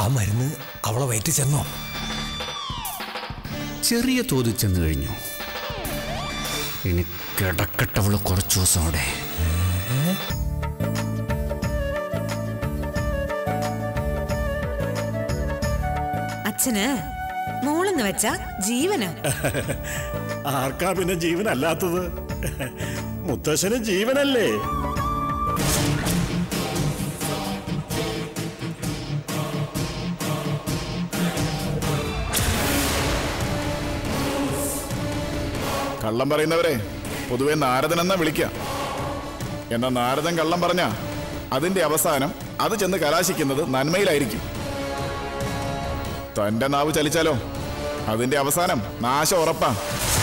ആ മരുന്ന് അവളെ വയറ്റി ചെന്നോ ചെറിയ തോതിൽ ചെന്ന് കഴിഞ്ഞു ഇനി കിടക്കട്ടവള് കുറച്ചു ദിവസം അവിടെ അച്ഛന് മോളെന്ന് വെച്ചാ ജീവനാ ആർക്കാ പിന്നെ ജീവനല്ലാത്തത് മുത്തശ്ശന് ജീവനല്ലേ കള്ളം പറയുന്നവരെ പൊതുവെ നാരദൻ എന്നാ വിളിക്കുക എന്നാൽ നാരദൻ കള്ളം പറഞ്ഞ അതിന്റെ അവസാനം അത് ചെന്ന് കലാശിക്കുന്നത് നന്മയിലായിരിക്കും തന്റെ നാവ് ചലിച്ചാലോ അതിന്റെ അവസാനം നാശം ഉറപ്പാ